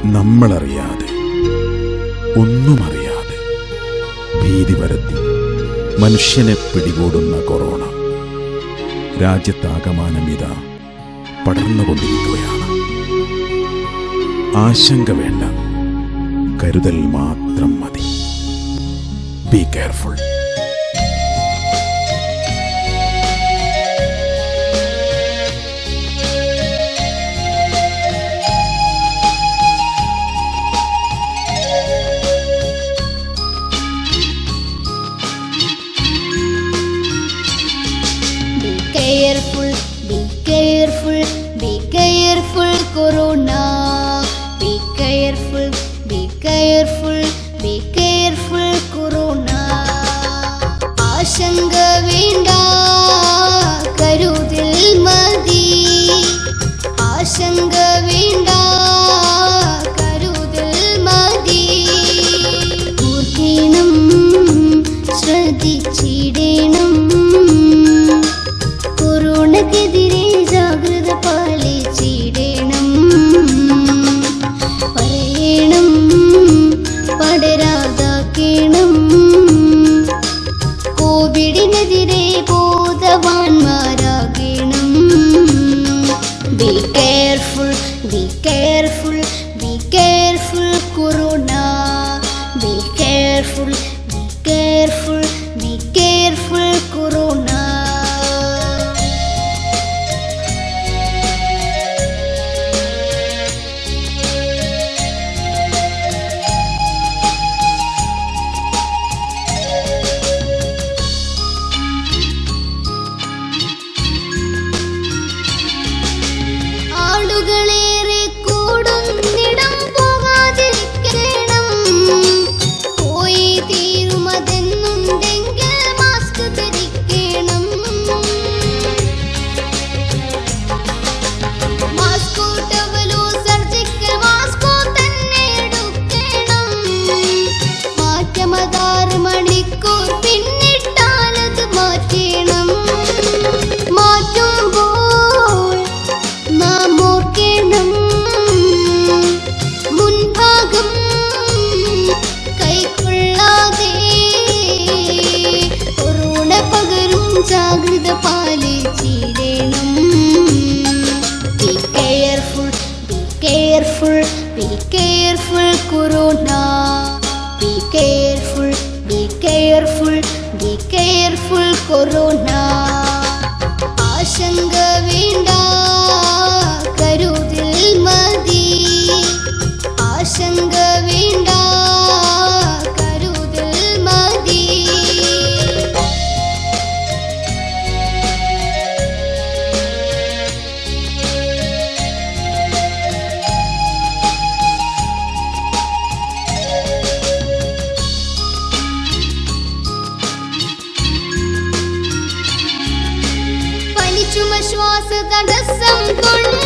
നമ്മളറിയാതെ ഒന്നും അറിയാതെ ഭീതി പരത്തി മനുഷ്യനെ പിടികൂടുന്ന കൊറോണ രാജ്യത്താകമാനമിത പടർന്നുകൊണ്ടിരിക്കുകയാണ് ആശങ്ക വേണ്ട കരുതൽ മാത്രം മതി be careful Be careful, be careful, be careful, Corona. Be careful, be careful, be careful, Corona. ആശങ്ക വേണ്ട കരുതിൽ മതി ആശങ്ക വേണ്ട കരുതിൽ മതി ഓർക്കണം ശ്രദ്ധിച്ചിടണം കൊറോണക്കെതിരെ ജാഗ്രത പാലിച്ചിടണം പറയണം പടരാതാക്കണം കോവിഡിനെതിരെ ബോധവാന്മാരാകണം be careful be careful be careful corona be careful be careful be careful corona ആളുകളേറെ കൂടുന്നിടം പോകാതിരിക്കണം പോയി തീരുമതെന്നുണ്ടെങ്കിൽ മാസ്ക് ധരിക്കണം മാസ്കോ ടവലോ സർജിക്കൽ മാസ്കോ തന്നെ എടുക്കണം മാറ്റമതാറ് മണിക്കൂർ പിന്നിട്ടാലത് മാറ്റണം മാറ്റുമ്പോൾ നാം ഓർക്കണം മുൻഭാഗം കൈക്കൊള്ളാതെ കൊറോണ പകരും ജാഗ്രത പാലിച്ചിടണം be careful be careful be careful corona be careful be careful be careful corona ആശങ്ക വേണ്ട കരുതിൽ മതി ആശങ്ക വേണ്ട കരുതിൽ മതി പനിച്ചുമ ശ്വാസ തടസ്സം കൊണ്ട്